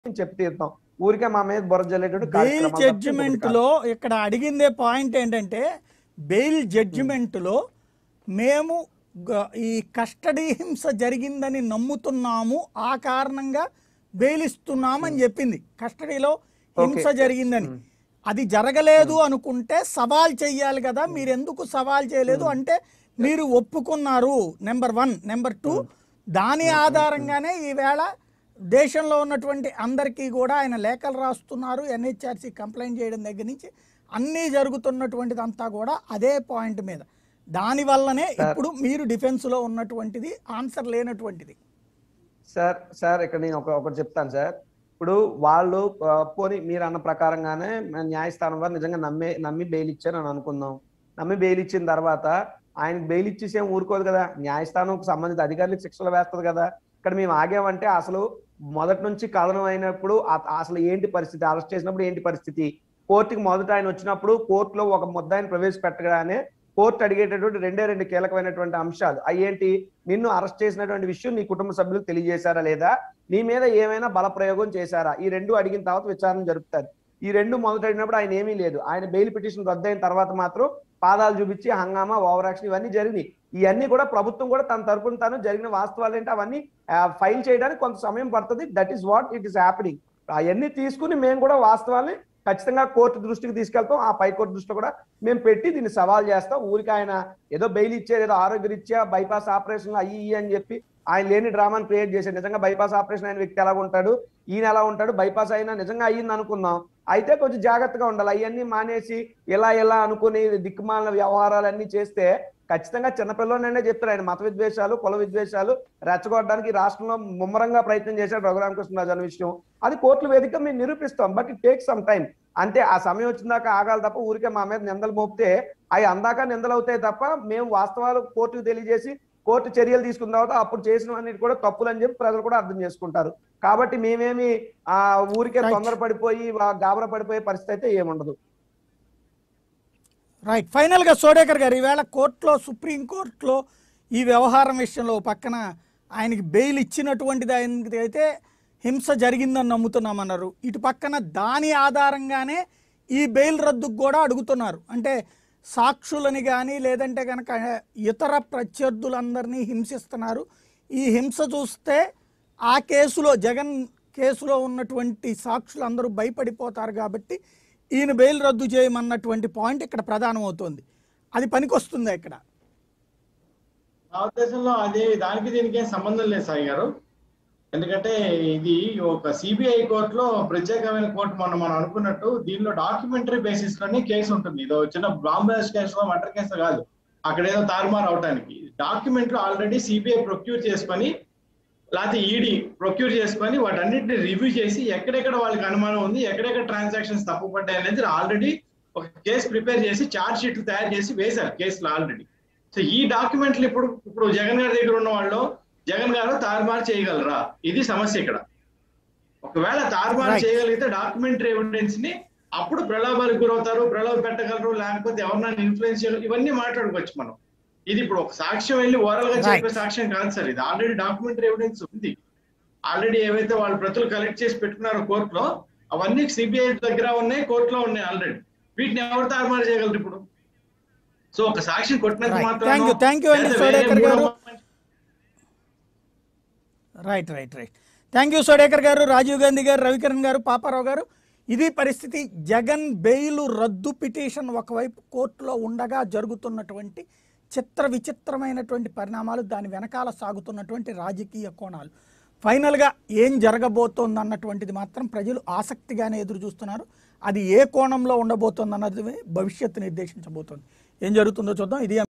మేము చెప్పి తీరుతాం ఊరికే మా మీద బుర్ర జల్లేటట్టు బెయిల్ కార్యక్రమాలు తప్పితే ఇంకొకటి జడ్జిమెంట్ కాదు. లో ఇక్కడ అడిగిందే పాయింట్ ఏంటంటే బెయిల్ జడ్జిమెంట్ లో మేము గ- ఈ కస్టడీ హింస జరిగిందని నమ్ముతున్నాము ఆ కారణంగా బెయిల్ ఇస్తున్నామని చెప్పింది కస్టడీలో హింస జరిగిందని అది జరగలేదు అనుకుంటే సవాల్ చెయ్యాలి కదా మీరు ఎందుకు సవాల్ చేయలేదు అంటే మీరు ఒప్పుకున్నారు నెంబర్ వన్ నెంబర్ టూ దాని ఆధారంగానే ఈవేళ దేశంలో ఉన్నటువంటి అందరికీ కూడా ఆయన లేఖలు రాస్తున్నారు ఎన్హెచ్ఆర్సీ కంప్లైంట్ చేయడం దగ్గర నుంచి అన్నీ జరుగుతున్నటువంటిది అంతా కూడా అదే పాయింట్ మీద దాని వల్లనే ఇప్పుడు మీరు డిఫెన్స్లో ఉన్నటువంటిది ఆన్సర్ లేనటువంటిది సార్ సార్ ఇక్కడ నేను ఒక ఒకటి చెప్తాను సార్ ఇప్పుడు వాళ్ళు ఆ, పోనీ మీరు అన్న ప్రకారంగానే మన న్యాయస్థానం వారు నిజంగా నమ్మే నమ్మి బెయిల్ ఇచ్చారు అని అనుకుందాం నమ్మి బెయిల్ ఇచ్చిన తర్వాత ఆయనకి బెయిల్ ఇచ్చేసి ఏం ఊరుకోదు కదా న్యాయస్థానంకు సంబంధిత అధికారులకు శిక్షలు వేస్తుంది కదా ఇక్కడ మేము ఆగామంటే అసలు మొదటి నుంచి కథనం అయినప్పుడు ఆ- అసలు ఏంటి పరిస్థితి అరెస్ట్ చేసినప్పుడు ఏంటి పరిస్థితి కోర్టుకి మొదట ఆయన వచ్చినప్పుడు కోర్టులో ఒక ముద్దాయిని ప్రవేశపెట్టగానే కోర్టు అడిగేటటువంటి రెండే రెండు కీలకమైనటువంటి అంశాలు అయ్యేంటి నిన్ను అరెస్ట్ చేసినటువంటి విషయం నీ కుటుంబ సభ్యులకు తెలియజేశారా లేదా నీ మీద ఏమైనా బల ప్రయోగం చేశారా ఈ రెండు అడిగిన తర్వాత విచారణ జరుపుతారు ఈ రెండు మొదట అడిగినప్పుడు ఆయన ఏమీ లేదు ఆయన బెయిల్ పిటిషన్ రద్దయిన తర్వాత మాత్రం పాదాలు చూపించి హంగామా ఓవర్ యాక్షన్ ఇవన్నీ జరిగినాయి ఇవన్నీ కూడా ప్రభుత్వం కూడా తన తరపున తాను జరిగిన వాస్తవాలు ఏంటి అవన్నీ ఫైల్ చేయడానికి కొంత సమయం పడుతుంది that is what it is happening అవన్నీ తీసుకుని మేము కూడా వాస్తవాల్ని ఖచ్చితంగా కోర్టు దృష్టికి తీసుకెళ్తాం ఆ పై కోర్టు దృష్టిలో కూడా మేము పెట్టి దీన్ని సవాల్ చేస్తాం ఊరికి ఆయన ఏదో బెయిల్ ఇచ్చారు ఏదో ఆరోగ్యరీత్యా బైపాస్ ఆపరేషన్ అయ్యి ఇయ్యి అని చెప్పి ఆయన లేని డ్రామాని క్రియేట్ చేశారు నిజంగా బైపాస్ ఆపరేషన్ అయిన వ్యక్తి ఎలా ఉంటాడు ఈయన ఎలా ఉంటాడు బైపాస్ అయినా నిజంగా అయ్యింది అనుకుందాం అయితే కొంచెం జాగ్రత్తగా ఉండాలి అవన్నీ మానేసి ఇలా ఇలా అనుకుని దిక్కుమాలిన వ్యవహారాలన్నీ చేస్తే ఖచ్చితంగా చిన్నపిల్లలనే చెప్తారు ఆయన మత విద్వేషాలు కుల విద్వేషాలు రెచ్చగొట్టడానికి ఈ రాష్ట్రంలో ముమ్మరంగా ప్రయత్నం చేశాడు రఘురామకృష్ణరాజు అనే విషయం అది కోర్టుల వేదిక మేము నిరూపిస్తాం but it take some time అంతే ఆ సమయం వచ్చిందాక ఆగాలి తప్ప ఊరికే మా మీద నిందలు మోపితే అవి అందాక నిందలు అవుతాయి తప్ప మేము వాస్తవాలు కోర్టుకు తెలియజేసి కోర్టు చర్యలు తీసుకున్న తర్వాత అప్పుడు చేసినవన్నీ కూడా తప్పులు అని చెప్పి ప్రజలు కూడా అర్థం చేసుకుంటారు కాబట్టి మేమేమి ఆ ఊరికే Right. తొందరపడిపోయి వా- గాబరా పడిపోయే పరిస్థితి అయితే ఏముండదు రైట్ ఫైనల్గా సోడేకర్ గారు ఈవేళ కోర్టులో సుప్రీం కోర్టులో ఈ వ్యవహారం విషయంలో ఓ పక్కన ఆయనకి బెయిల్ ఇచ్చినటువంటిది ఆయనకి అయితే హింస జరిగిందని నమ్ముతున్నామన్నారు ఇటు పక్కన దాని ఆధారంగానే ఈ బెయిల్ రద్దుకు కూడా అడుగుతున్నారు అంటే సాక్షులని కానీ లేదంటే కనుక ఇతర ప్రత్యర్థులందరినీ హింసిస్తున్నారు ఈ హింస చూస్తే ఆ కేసులో జగన్ కేసులో ఉన్నటువంటి సాక్షులు అందరూ భయపడిపోతారు కాబట్టి ఈయన బెయిల్ రద్దు చేయమన్నటువంటి పాయింట్ ఇక్కడ ప్రధానమవుతోంది అది పనికొస్తుందా ఇక్కడ నా ఉద్దేశంలో అది దానికి దీనికి ఏం సంబంధం లేదు సాయి గారు ఎందుకంటే ఇది ఒక సిబిఐ కోర్టులో ప్రత్యేకమైన కోర్టు మనం మనం అనుకున్నట్టు దీనిలో డాక్యుమెంటరీ బేసిస్ లోనే కేసు ఉంటుంది ఇది ఒక చిన్న బాంబేస్ కేసులో మర్డర్ కేసు కాదు అక్కడ ఏదో తారుమారు అవటానికి డాక్యుమెంట్లు ఆల్రెడీ సిబిఐ ప్రొక్యూర్ చేసుకొని లేకపోతే ఈడీ ప్రొక్యూర్ చేసుకొని వాటన్నిటిని రివ్యూ చేసి ఎక్కడెక్కడ వాళ్ళకి అనుమానం ఉంది ఎక్కడెక్కడ ట్రాన్సాక్షన్స్ తప్పుపడ్డాయి అనేది ఆల్రెడీ ఒక కేసు ప్రిపేర్ చేసి చార్జ్ షీట్లు తయారు చేసి వేశారు కేసులో ఆల్రెడీ సో ఈ డాక్యుమెంట్లు ఇప్పుడు ఇప్పుడు జగన్ గారి దగ్గర ఉన్న వాళ్ళు జగన్ గారు తారుమారు చేయగలరా ఇది సమస్య ఇక్కడ ఒకవేళ తారుమారు Right. చేయగలిగితే డాక్యుమెంటరీ ఎవిడెన్స్ ని అప్పుడు ప్రలోభాలకు గురవుతారు ప్రలోభ పెట్టగలరు లేకపోతే ఎవరినైనా ఇన్ఫ్లుయెన్స్ చేయగలరు ఇవన్నీ మాట్లాడుకోవచ్చు మనం ఇది ఇప్పుడు ఒక సాక్ష్యం వెళ్ళి ఓరల్ గా చెప్పే Right. సాక్ష్యం కాదు సార్ ఇది ఆల్రెడీ డాక్యుమెంటరీ ఎవిడెన్స్ ఉంది ఆల్రెడీ ఏవైతే వాళ్ళు ప్రతులు కలెక్ట్ చేసి పెట్టుకున్నారో కోర్టులో అవన్నీ సిబిఐ దగ్గర ఉన్నాయి కోర్టులో ఉన్నాయి ఆల్రెడీ వీటిని ఎవరు తారుమారు చేయగలరు ఇప్పుడు సో ఒక సాక్ష్యం కొట్టినంత Right. మాత్రం Thank you. Thank you అండి, Sodekar garu. Right right right thank you Sodekar garu Rajiv Gandhi గారు రవికిరణ్ గారు పాపారావు గారు ఇది పరిస్థితి జగన్ బెయిల్ రద్దు పిటిషన్ ఒకవైపు కోర్టులో ఉండగా జరుగుతున్నటువంటి చిత్ర విచిత్రమైనటువంటి పరిణామాలు దాని వెనకాల సాగుతున్నటువంటి రాజకీయ కోణాలు ఫైనల్గా ఏం జరగబోతోంది అన్నటువంటిది మాత్రం ప్రజలు ఆసక్తిగానే ఎదురు చూస్తున్నారు అది ఏ కోణంలో ఉండబోతోంది అన్నది భవిష్యత్తు నిర్దేశించబోతోంది ఏం జరుగుతుందో చూద్దాం ఇది